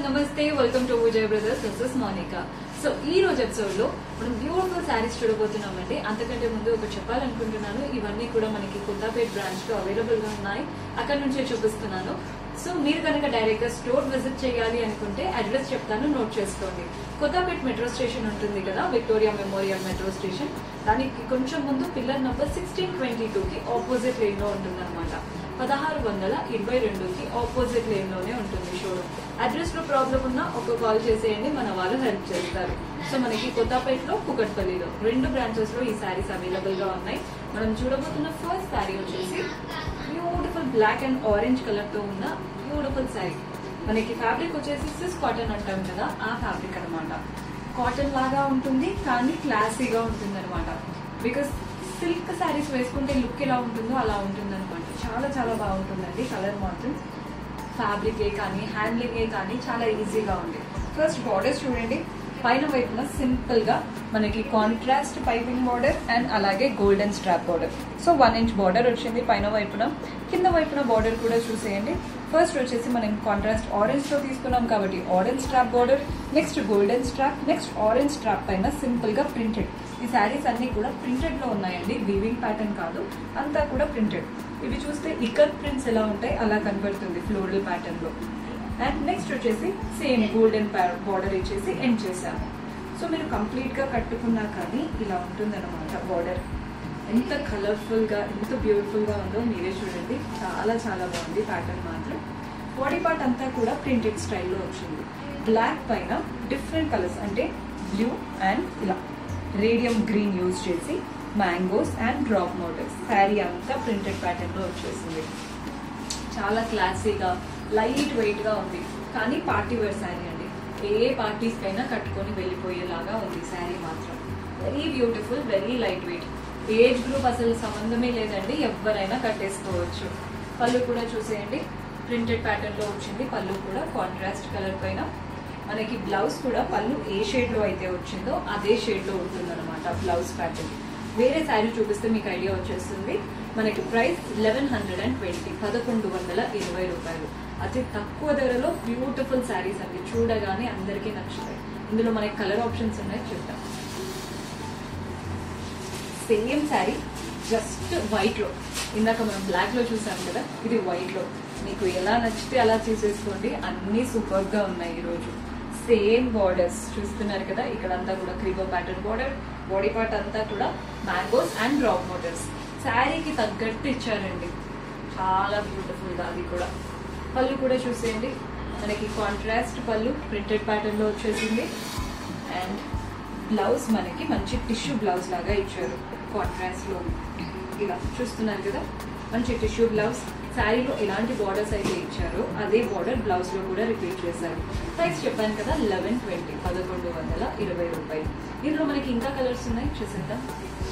నమస్తే welcome to Vijay brothers this is Monica so ఈ రోజు ఎపిసోడ్ లో మనం బ్యూటిఫుల్ శారీస్ చూడబోతున్నామండి అంతకంటే ముందు ఒకటి చెప్పాలనుకుంటున్నాను ఇవన్నీ కూడా మనకి కొత్తపేట బ్రాంచ్ లో అవైలబుల్ గా ఉన్నాయి అక్కడ నుంచే చూపిస్తున్నాను సో మీరు కనుక డైరెక్ట్ గా స్టోర్ విజిట్ చేయాలి అనుకుంటే అడ్రస్ చెప్తాను నోట్ చేసుకోండి కొత్తపేట మెట్రో స్టేషన్ ఉంటుంది కదా విక్టోరియా మెమోరియల్ మెట్రో స్టేషన్ దానికి కొంచెం ముందు pillar number sixteen twenty two కి ఆపోజిట్ లేన్ లో ఉంటుంది పదహారు వందల ఇరవై రెండుకి ఆపోజిట్ లేన్ లోనే ఉంటుంది షోరూమ్ అడ్రస్ లో ప్రాబ్లం ఉన్నా ఒక కాల్ చేసేయండి మన వాళ్ళు హెల్ప్ చేస్తారు సో మనకి కొత్తపేటలో కుకట్పల్లిలో రెండు బ్రాంచెస్ లో ఈ శారీస్ అవైలబుల్ గా ఉన్నాయి మనం చూడబోతున్న ఫస్ట్ శారీ వచ్చేసి beautiful black and orange colour తో ఉన్న బ్యూటిఫుల్ శారీ మనకి ఫ్యాబ్రిక్ వచ్చేసి సిస్ కాటన్ అంటాం కదా ఆ ఫ్యాబ్రిక్ అన్నమాట కాటన్ లాగా ఉంటుంది కానీ క్లాసీగా ఉంటుంది అనమాట బికాస్ సిల్క్ శారీస్ వేసుకుంటే లుక్ ఎలా ఉంటుందో అలా ఉంటుంది అనమాట చాలా చాలా బాగుంటుందండి కలర్ మాత్రం ఫ్యాబ్రిక్ ఏ కానీ హ్యాండ్లింగ్ ఏ కానీ చాలా ఈజీగా ఉంది ఫస్ట్ బార్డర్స్ చూడండి పైన వైపున సింపుల్ గా మనకి కాంట్రాస్ట్ పైపింగ్ బార్డర్ అండ్ అలాగే golden strap border so one inch border వచ్చింది పైన వైపున కింద వైపున బార్డర్ కూడా చూసేయండి ఫస్ట్ వచ్చేసి మనం కాంట్రాస్ట్ ఆరెంజ్ లో తీసుకున్నాం కాబట్టి orange strap border next golden strap next orange strap పైన సింపుల్ గా ప్రింటెడ్ ఈ శారీస్ అన్ని కూడా ప్రింటెడ్ లో ఉన్నాయండి వీవింగ్ ప్యాటర్న్ కాదు అంతా కూడా ప్రింటెడ్ ఇవి చూస్తే ఇకర్ ప్రింట్స్ ఎలా ఉంటాయి అలా కనబడుతుంది ఫ్లోరల్ ప్యాటర్న్ లో అండ్ నెక్స్ట్ వచ్చేసి సేమ్ గోల్డెన్ బార్డర్ ఇచ్చేసి ఎండ్ చేశాము సో మీరు కంప్లీట్ గా కట్టుకున్నా కానీ ఇలా ఉంటుంది అనమాట బార్డర్ ఎంత కలర్ఫుల్ గా ఎంత బ్యూటిఫుల్ గా ఉందో మీరే చూడండి చాలా చాలా బాగుంది ప్యాటర్న్ మాత్రం బాడీ పార్ట్ అంతా కూడా ప్రింటెడ్ స్టైల్లో వచ్చింది బ్లాక్ పైన డిఫరెంట్ కలర్స్ అంటే బ్లూ అండ్ ఇలా రేడియం గ్రీన్ యూజ్ చేసి mangoes and drop motifs sari అంతా ప్రింటెడ్ ప్యాటర్న్ లో వచ్చేసింది చాలా క్లాసీగా లైట్ వెయిట్ గా ఉంది కానీ పార్టీ వేర్ శారీ అండి ఏ పార్టీస్ కైనా కట్టుకొని వెళ్ళిపోయేలాగా ఉంది శారీ మాత్రం very beautiful very light weight age group అసలు సంబంధమే లేదండి ఎవరైనా కట్టేసుకోవచ్చు పళ్ళు కూడా చూసేయండి ప్రింటెడ్ ప్యాటర్న్ లో వచ్చింది పళ్ళు కూడా కాంట్రాస్ట్ కలర్ పైన మనకి బ్లౌజ్ కూడా పళ్ళు ఏ షేడ్ లో అయితే వచ్చిందో అదే షేడ్ లో ఉంటుంది అనమాట బ్లౌజ్ ప్యాటర్న్ వేరే శారీ చూపిస్తే మీకు ఐడియా వచ్చేస్తుంది మనకి price eleven hundred and twenty పదకొండు వందల ఇరవై రూపాయలు అతి తక్కువ ధరలో బ్యూటిఫుల్ శారీస్ అండి చూడగానే అందరికీ నచ్చుతాయి ఇందులో మనకి కలర్ ఆప్షన్స్ ఉన్నాయి చూద్దాం సేమ్ శారీ జస్ట్ వైట్ లో ఇందాక మనం బ్లాక్ లో చూసాం కదా ఇది వైట్ లో మీకు ఎలా నచ్చితే అలా తీసేసుకోండి అన్ని సూపర్ గా ఉన్నాయి ఈ రోజు సేమ్ బార్డర్స్ చూస్తున్నారు కదా ఇక్కడ అంతా కూడా క్రీపో ప్యాటర్న్ బార్డర్ బాడీ పార్ట్ అంతా కూడా మ్యాంగోస్ అండ్ డ్రాప్ మోటర్స్ శారీకి తగ్గట్టు ఇచ్చారండి చాలా బ్యూటిఫుల్ గా అది కూడా పళ్ళు కూడా చూసేయండి మనకి కాంట్రాస్ట్ పళ్ళు ప్రింటెడ్ ప్యాటర్న్ లో వచ్చేసింది అండ్ బ్లౌజ్ మనకి మంచి టిష్యూ బ్లౌజ్ లాగా ఇచ్చారు కాంట్రాస్ట్ లో ఇలా చూస్తున్నారు కదా మంచి టిష్యూ బ్లౌజ్ శారీలో ఎలాంటి బార్డర్స్ అయితే ఇచ్చారో అదే బార్డర్ బ్లౌజ్ లో కూడా రిపీట్ చేశారు ప్రైస్ చెప్పాను కదా లెవెన్ ట్వంటీ పదకొండు వందల ఇరవై రూపాయలు ఇందులో మనకి ఇంకా కలర్స్ ఉన్నాయి చూసేద్దాం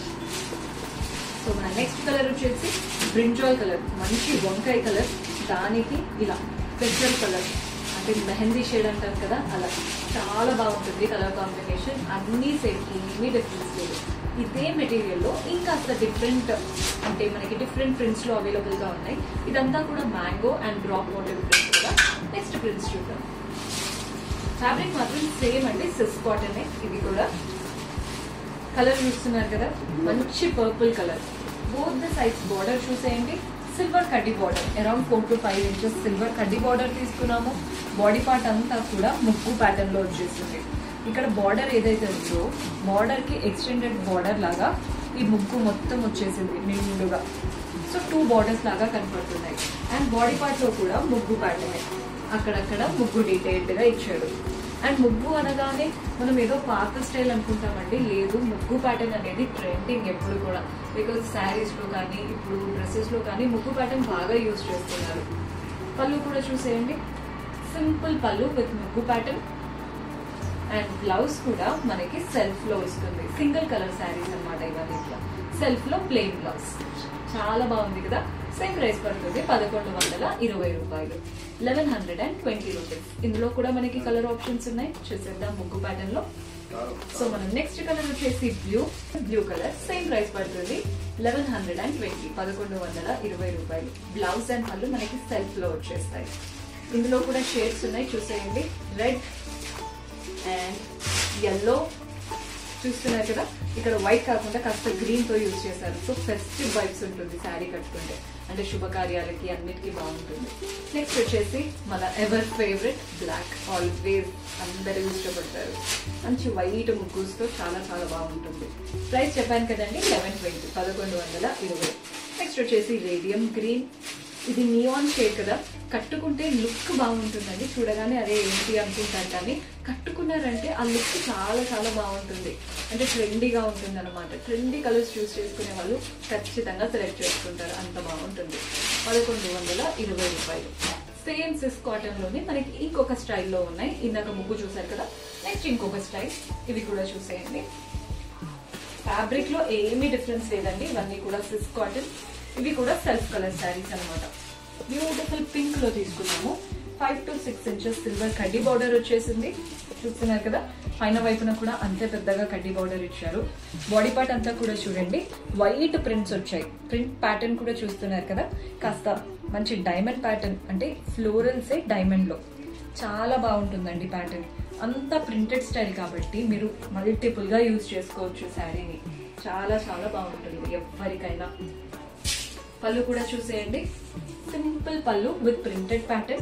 సో మన నెక్స్ట్ కలర్ వచ్చేసి బ్రింజాల్ కలర్ మంచి వంకాయ కలర్ దానికి ఇలా పెట్రోల్ కలర్ అంటే మెహందీ షేడ్ అంటాం కదా అలా చాలా బాగుంటుంది కలర్ కాంబినేషన్ అన్ని సేమ్ ఏమీ డిఫరెన్స్ లేదు ఇదే మెటీరియల్లో ఇంకాస్త డిఫరెంట్ అంటే మనకి డిఫరెంట్ ప్రింట్స్ లో అవైలబుల్ గా ఉన్నాయి ఇదంతా కూడా mango and drop motif prints కూడా నెక్స్ట్ ప్రింట్స్ చూద్దాం ఫ్యాబ్రిక్ మాత్రం సేమ్ అండి సిస్ కాటన్ ఇది కూడా కలర్ చూస్తున్నారు కదా మంచి purple colour both the sides border చూసేయండి సిల్వర్ కడ్డీ border around four to five inches silver కడ్డీ బార్డర్ తీసుకున్నాము బాడీ పార్ట్ అంతా కూడా ముక్కు ప్యాటర్న్ లో వచ్చేసింది ఇక్కడ బార్డర్ ఏదైతే ఉందో బార్డర్ కి ఎక్స్టెండెడ్ బార్డర్ లాగా ఈ ముగ్గు మొత్తం వచ్చేసింది నిండుగా సో టూ బార్డర్స్ లాగా కనపడుతున్నాయి అండ్ బాడీ పార్ట్ లో కూడా ముగ్గు ప్యాటర్న్ అక్కడక్కడ ముగ్గు డీటెయిల్డ్ గా ఇచ్చాడు అండ్ ముగ్గు అనగానే మనం ఏదో పాత స్టైల్ అనుకుంటామండి లేదు ముగ్గు ప్యాటర్న్ అనేది ట్రెండింగ్ ఎప్పుడు కూడా బికాజ్ శారీస్ లో కానీ ఇప్పుడు డ్రెస్సెస్ లో కానీ ముగ్గు ప్యాటర్న్ బాగా యూజ్ చేస్తున్నారు పళ్ళు కూడా చూసేయండి సింపుల్ పళ్ళు విత్ ముగ్గు ప్యాటర్న్ అండ్ బ్లౌజ్ కూడా మనకి సెల్ఫ్ లో వస్తుంది సింగిల్ కలర్ శారీస్ అనమాట ఇవన్నీ ఇట్లా సెల్ఫ్ లో ప్లెయిన్ బ్లౌజ్ చాలా బాగుంది కదా సేమ్ ప్రైస్ పడుతుంది పదకొండు వందల ఇరవై రూపాయలు eleven hundred and twenty rupees ఇందులో కూడా మనకి కలర్ ఆప్షన్స్ ఉన్నాయి చూసేద్దాం ముగ్గు ప్యాటర్న్ లో సో మనం నెక్స్ట్ కలర్ వచ్చేసి blue blue colour same price పడుతుంది లెవెన్ హండ్రెడ్ అండ్ ట్వంటీ పదకొండు వందల ఇరవై రూపాయలు బ్లౌజ్ అండ్ పళ్ళు మనకి సెల్ఫ్ లో వచ్చేస్తాయి ఇందులో కూడా షేడ్స్ ఉన్నాయి చూసేయండి రెడ్ అండ్ ఎల్లో చూస్తున్నారు కదా ఇక్కడ వైట్ కాకుండా కాస్త గ్రీన్ తో యూజ్ చేశారు సో ఫెస్టివ్ వైబ్స్ ఉంటుంది శారీ కట్టుకుంటే అంటే శుభకార్యాలకి అన్నిటికీ బాగుంటుంది నెక్స్ట్ వచ్చేసి మన ఎవర్ ఫేవరెట్ బ్లాక్ ఆల్వేస్ అందరూ ఇష్టపడతారు మంచి వైట్ ముగ్గుస్తో చాలా చాలా బాగుంటుంది ప్రైస్ చెప్పాను కదండి లెవెన్ ట్వంటీ పదకొండు వందల ఇరవై నెక్స్ట్ వచ్చేసి రేడియం గ్రీన్ ఇది నియాన్ షేడ్ కదా కట్టుకుంటే లుక్ బాగుంటుందండి చూడగానే అరే ఏంటి అనుకుంటారు కానీ కట్టుకున్నారంటే ఆ లుక్ చాలా చాలా బాగుంటుంది అంటే ట్రెండీగా ఉంటుంది అనమాట ట్రెండీ కలర్స్ చూస్ చేసుకునే వాళ్ళు ఖచ్చితంగా సెలెక్ట్ చేసుకుంటారు అంత బాగుంటుంది పదకొండు వందల ఇరవై రూపాయలు సేమ్ సిస్ కాటన్ లోనే మనకి ఇంకొక స్టైల్లో ఉన్నాయి ఇందాక ముగ్గు చూసారు కదా నెక్స్ట్ ఇంకొక స్టైల్ ఇవి కూడా చూసేయండి ఫ్యాబ్రిక్ లో ఏమీ డిఫరెన్స్ లేదండి ఇవన్నీ కూడా సిస్ కాటన్ ఇవి కూడా సెల్ఫ్ కలర్ శారీస్ అనమాట బ్యూటిఫుల్ పింక్ లో తీసుకున్నాము five to six inches silver కడ్డీ బార్డర్ వచ్చేసింది చూస్తున్నారు కదా పైన వైపున కూడా అంతే పెద్దగా కడ్డీ బార్డర్ ఇచ్చారు బాడీ పార్ట్ అంతా కూడా చూడండి వైట్ ప్రింట్స్ వచ్చాయి ప్రింట్ ప్యాటర్న్ కూడా చూస్తున్నారు కదా కాస్త మంచి డైమండ్ ప్యాటర్న్ అంటే ఫ్లోరల్సే డైమండ్ లో చాలా బాగుంటుందండి ప్యాటర్న్ అంతా ప్రింటెడ్ స్టైల్ కాబట్టి మీరు మల్టిపుల్ గా యూజ్ చేసుకోవచ్చు శారీని చాలా చాలా బాగుంటుంది ఎవరికైనా పళ్ళు కూడా చూసేయండి సింపుల్ పళ్ళు with printed pattern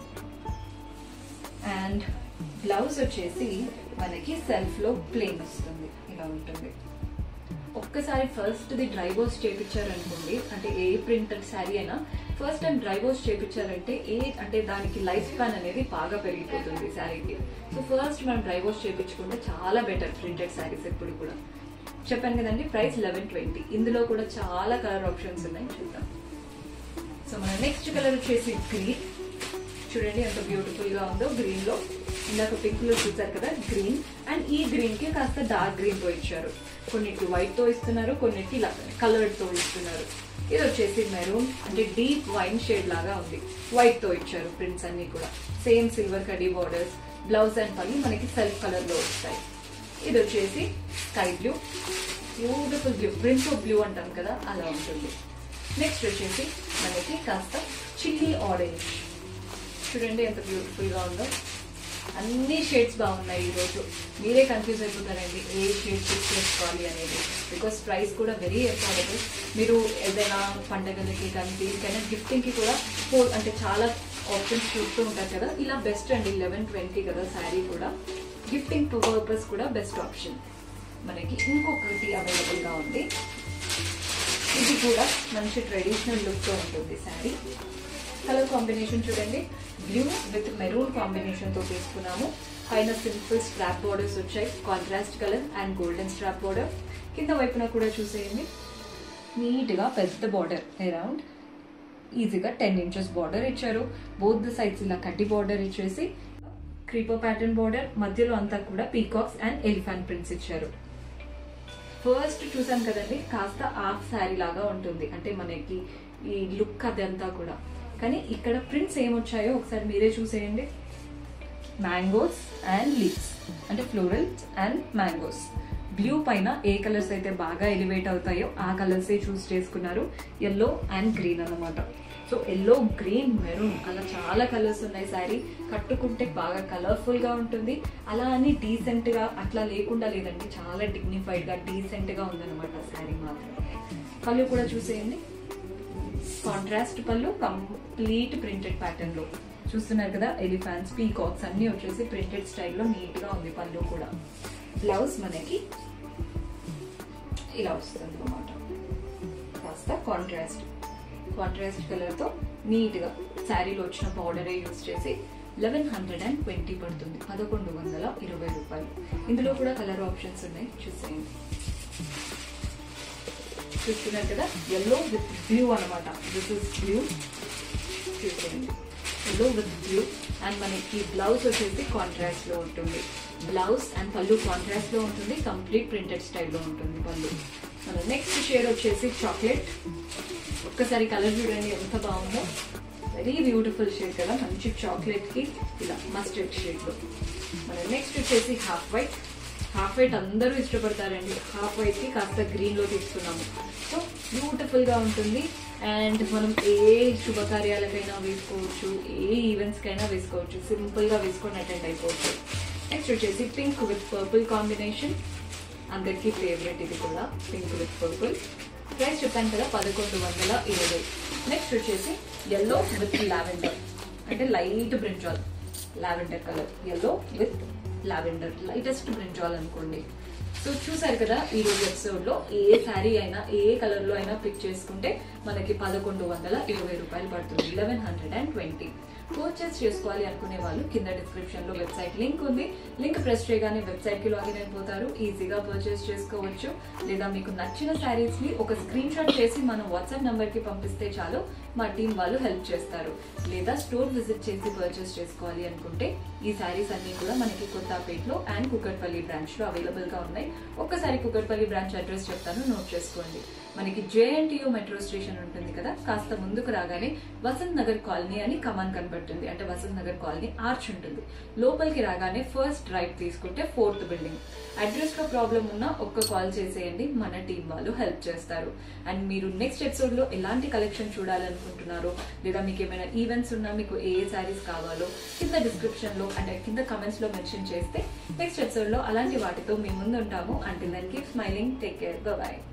and blouse వచ్చేసి మనకి సెల్ఫ్ లో ప్లేన్ వస్తుంది ఇలా ఉంటుంది ఒక్కసారి ఫస్ట్ ది డ్రై వాష్ చేపించారనుకోండి అంటే ఏ ప్రింటెడ్ శారీ అయినా ఫస్ట్ టైం డ్రై వాష్ చేపించారంటే ఏ అంటే దానికి లైఫ్ స్పాన్ అనేది బాగా పెరిగిపోతుంది శారీకి సో ఫస్ట్ మనం డ్రై వాష్ చేపించుకుంటే చాలా బెటర్ ప్రింటెడ్ శారీస్ ఎప్పుడు కూడా చెప్పాను కదండి ప్రైస్ లెవెన్ ట్వంటీ ఇందులో కూడా చాలా కలర్ ఆప్షన్స్ ఉన్నాయి చూద్దాం సో మన నెక్స్ట్ కలర్ వచ్చేసి గ్రీన్ చూడండి ఎంత బ్యూటిఫుల్ గా ఉందో గ్రీన్ లో ఇందాక పింక్ లో చూసారు కదా గ్రీన్ అండ్ ఈ గ్రీన్ కి కాస్త డార్క్ గ్రీన్ తో ఇచ్చారు కొన్నిటి వైట్ తో ఇస్తున్నారు కొన్నిటి కలర్డ్ తో ఇస్తున్నారు ఇది వచ్చేసి మెరూన్ అంటే డీప్ వైన్ షేడ్ లాగా ఉంది వైట్ తో ఇచ్చారు ప్రింట్స్ అన్ని కూడా సేమ్ సిల్వర్ కడీ బార్డర్స్ బ్లౌజ్ అండ్ పని మనకి సెల్ఫ్ కలర్ లో వస్తాయి ఇది వచ్చేసి sky blue beautiful blue prints of blue అంటాం కదా అలా ఉంటుంది నెక్స్ట్ వచ్చేసి మనకి కాస్త చిల్లీ ఆరెంజ్ చూడండి ఎంత బ్యూటిఫుల్ గా ఉందో అన్ని షేడ్స్ బాగున్నాయి ఈరోజు మీరే కన్ఫ్యూజ్ అయిపోతారండి ఏ షేడ్ చూస్ చేసుకోవాలి అనేది బికాస్ ప్రైస్ కూడా వెరీ అఫోర్డబుల్ మీరు ఏదైనా పండగలకి కానీ దేనికైనా గిఫ్టింగ్ కి కూడా ఫోర్ అంటే చాలా ఆప్షన్స్ చూస్తూ ఉంటారు కదా ఇలా బెస్ట్ అండి లెవెన్ ట్వంటీ కదా శారీ కూడా గిఫ్టింగ్ పర్పస్ కూడా బెస్ట్ ఆప్షన్ మనకి ఇంకొకటి అవైలబుల్ గా ఉంది ఇది కూడా మంచి ట్రెడిషనల్ లుక్ తో ఉంటుంది శారీ కలర్ కాంబినేషన్ చూడండి బ్లూ విత్ మెరూన్ కాంబినేషన్ తో తీసుకున్నాము పైన సింపుల్ స్ట్రాప్ బోర్డర్స్ వచ్చాయి contrast colour and golden strap border కింద వైపున కూడా చూసేయండి నీట్ గా పెద్ద బార్డర్ అరౌండ్ ఈజీగా టెన్ ఇంచెస్ బార్డర్ ఇచ్చారు బోత్ ద సైడ్స్ ఇలా కడ్డీ బార్డర్ ఇచ్చేసి క్రీపర్ ప్యాటర్న్ బార్డర్ మధ్యలో అంతా కూడా పీకాక్స్ అండ్ ఎలిఫెంట్ ప్రింట్స్ ఇచ్చారు ఫస్ట్ చూసాం కదండి కాస్త హాఫ్ శారీ లాగా ఉంటుంది అంటే మనకి ఈ లుక్ అదంతా కూడా కానీ ఇక్కడ ప్రింట్స్ ఏమొచ్చాయో ఒకసారి మీరే చూసేయండి మ్యాంగోస్ అండ్ లీవ్స్ అంటే ఫ్లోరల్స్ అండ్ మ్యాంగోస్ బ్లూ పైన ఏ కలర్స్ అయితే బాగా ఎలివేట్ అవుతాయో ఆ కలర్సే చూస్ చేసుకున్నారు ఎల్లో అండ్ గ్రీన్ అన్నమాట సో ఎల్లో గ్రీన్ మెరూన్ అలా చాలా కలర్స్ ఉన్నాయి శారీ కట్టుకుంటే బాగా కలర్ఫుల్ గా ఉంటుంది అలా అని డీసెంట్ గా అట్లా లేకుండా లేదండి చాలా డిగ్నిఫైడ్ గా డీసెంట్ గా ఉందన్నమాట శారీ మాత్రం పళ్ళు కూడా చూసేయండి కాంట్రాస్ట్ పళ్ళు కంప్లీట్ ప్రింటెడ్ ప్యాటర్న్ లో చూస్తున్నారు కదా ఎలిఫాన్స్ పీకాక్స్ అన్ని వచ్చేసి ప్రింటెడ్ స్టైల్లో నీట్ గా ఉంది పళ్ళు కూడా బ్లౌజ్ మనకి ఇలా వస్తుంది అనమాట కాస్త కాంట్రాస్ట్ కాంట్రాస్ట్ కలర్ తో నీట్ గా శారీలో వచ్చిన పౌడరే యూజ్ చేసి లెవెన్ హండ్రెడ్ అండ్ ట్వంటీ పడుతుంది పదకొండు వందల ఇరవై రూపాయలు ఇందులో కూడా కలర్ ఆప్షన్స్ ఉన్నాయి చూసేయండి చూస్తున్నారు కదా ఎల్లో విత్ బ్లూ అనమాట దిస్ ఇస్ బ్లూ చూసేయండి ఎల్లో విత్ బ్లూ అండ్ మనకి బ్లౌజ్ వచ్చేసి కాంట్రాస్ట్ లో ఉంటుంది బ్లౌజ్ అండ్ పళ్ళు కాంట్రాస్ట్ లో ఉంటుంది కంప్లీట్ ప్రింటెడ్ స్టైల్లో ఉంటుంది పళ్ళు మన నెక్స్ట్ షేడ్ వచ్చేసి చాక్లెట్ ఒక్కసారి కలర్ చూడండి ఎంత బాగుందో వెరీ బ్యూటిఫుల్ షేడ్ కదా మంచి చాక్లెట్ కి ఇలా మస్టర్డ్ షేడ్ లో మన నెక్స్ట్ వచ్చేసి హాఫ్ వైట్ హాఫ్ వైట్ అందరూ ఇష్టపడతారండి హాఫ్ వైట్ కి కాస్త గ్రీన్ లో తీసుకున్నాము సో బ్యూటిఫుల్ గా ఉంటుంది అండ్ మనం ఏ శుభకార్యాలకైనా వేసుకోవచ్చు ఏ ఈవెంట్స్ కైనా వేసుకోవచ్చు సింపుల్ గా వేసుకొని అటెండ్ అయిపోవచ్చు నెక్స్ట్ వచ్చేసి పింక్ విత్ పర్పుల్ కాంబినేషన్ అందరికీ ఫేవరెట్ ఇది కూడా పింక్ విత్ పర్పుల్ ప్రైస్ చెప్పాను కదా పదకొండు వందల ఇరవై నెక్స్ట్ వచ్చేసి ఎల్లో విత్ లావెండర్ అంటే light brinjal lavender colour yellow with lavender lightest brinjal అనుకోండి సో చూసారు కదా ఈ రోజు ఎపిసోడ్ లో ఏ శారీ అయినా ఏ కలర్ లో అయినా పిక్ చేసుకుంటే మనకి పదకొండు వందల ఇరవై రూపాయలు పడుతుంది eleven hundred and twenty purchase చేసుకోవాలి అనుకునే వాళ్ళు కింద డిస్క్రిప్షన్ లో వెబ్సైట్ లింక్ ఉంది లింక్ ప్రెస్ చేయగానే వెబ్సైట్ కి లాగిన్ అయిపోతారు ఈజీగా పర్చేస్ చేసుకోవచ్చు లేదా మీకు నచ్చిన శారీస్ ని ఒక స్క్రీన్ షాట్ చేసి మన వాట్సాప్ నంబర్ కి పంపిస్తే చాలు మా టీం వాళ్ళు హెల్ప్ చేస్తారు లేదా స్టోర్ విజిట్ చేసి పర్చేస్ చేసుకోవాలి అనుకుంటే ఈ శారీస్ అన్ని కూడా మనకి కొత్తపేటలో అండ్ కుకట్పల్లి బ్రాంచ్ లో అవైలబుల్ గా ఉన్నాయి ఒక్కసారి కుకట్పల్లి బ్రాంచ్ అడ్రస్ చెప్తాను నోట్ చేసుకోండి మనకి జేఎన్టీయూ మెట్రో స్టేషన్ ఉంటుంది కదా కాస్త ముందుకు రాగానే వసంత్ నగర్ కాలనీ అని కమాన్ కనబడుతుంది అంటే వసంత్ నగర్ కాలనీ ఆర్చ్ ఉంటుంది లోపలికి రాగానే ఫస్ట్ రైట్ తీసుకుంటే ఫోర్త్ బిల్డింగ్ అడ్రస్ లో ప్రాబ్లం ఉన్నా ఒక్క కాల్ చేసేయండి మన టీం వాళ్ళు హెల్ప్ చేస్తారు అండ్ మీరు నెక్స్ట్ ఎపిసోడ్ లో ఎలాంటి కలెక్షన్ చూడాలనుకుంటున్నారో లేదా మీకు ఏమైనా ఈవెంట్స్ ఉన్నా మీకు ఏ ఏ శారీస్ కావాలో కింద డిస్క్రిప్షన్ లో అంటే కింద కమెంట్స్ లో మెన్షన్ చేస్తే నెక్స్ట్ ఎపిసోడ్ లో అలాంటి వాటితో మీ ముందు ఉంటాము అంటే దానికి స్మైలింగ్ టేక్ కేర్ బాయ్